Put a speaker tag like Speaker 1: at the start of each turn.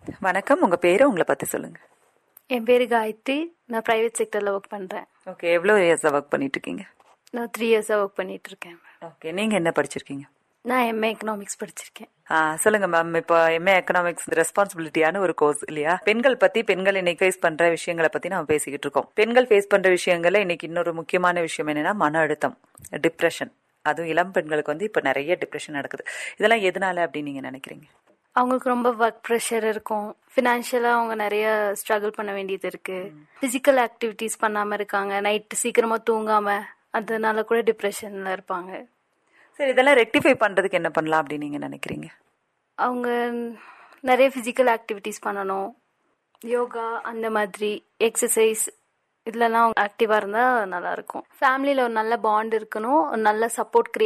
Speaker 1: வணக்கம் உங்க பேரு உங்களை பத்தி சொல்லுங்க
Speaker 2: என் பேர் காயத்ரி நான் ப்ரைவேட் செக்டரில் ஒர்க் பண்ணுறேன்
Speaker 1: ஓகே எவ்வளோ இயர்ஸா ஒர்க் பண்ணிட்டு இருக்கீங்க
Speaker 2: நான் த்ரீ இயர்ஸாக ஒர்க் பண்ணிட்டு இருக்கேன்
Speaker 1: ஓகே நீங்க என்ன படிச்சிருக்கீங்க
Speaker 2: நான் எம்ஏ எக்கனாமிக்ஸ் படிச்சிருக்கேன்
Speaker 1: ஆ சொல்லுங்க மேம் இப்போ எம்ஏ எக்கனாமிக்ஸ் ரெஸ்பான்சிபிலிட்டியான ஒரு கோர்ஸ் இல்லையா பெண்கள் பத்தி பெண்கள் இன்னைக்கு ஃபேஸ் பண்ற விஷயங்களை பத்தி நம்ம பேசிக்கிட்டு இருக்கோம் பெண்கள் ஃபேஸ் பண்ற விஷயங்கள்ல இன்னைக்கு இன்னொரு முக்கியமான விஷயம் என்னன்னா மன அழுத்தம் டிப்ரெஷன் அதுவும் இளம் பெண்களுக்கு வந்து இப்போ நிறைய டிப்ரெஷன் நடக்குது இதெல்லாம் எதனால அப்படின்னு நீங்க நினைக்கிறீங்க
Speaker 2: அவங்களுக்கு ரொம்ப ஒர்க் ப்ரெஷர் இருக்கும் ஃபினான்ஷியலாக அவங்க நிறைய ஸ்ட்ரகிள் பண்ண வேண்டியது இருக்கு ஃபிசிக்கல் ஆக்டிவிட்டீஸ் பண்ணாமல் இருக்காங்க நைட்டு சீக்கிரமாக தூங்காம அதனால கூட டிப்ரெஷனில் இருப்பாங்க
Speaker 1: சரி இதெல்லாம் ரெக்டிஃபை பண்றதுக்கு என்ன பண்ணலாம் அப்படின்னு நீங்க நினைக்கிறீங்க
Speaker 2: அவங்க நிறைய ஃபிசிக்கல் ஆக்டிவிட்டீஸ் பண்ணணும் யோகா அந்த மாதிரி எக்ஸசைஸ் இதுலலாம் அவங்க ஆக்டிவாக இருந்தால் நல்லாயிருக்கும் ஃபேமிலியில் ஒரு நல்ல பாண்ட் இருக்கணும் ஒரு நல்ல சப்போர்ட்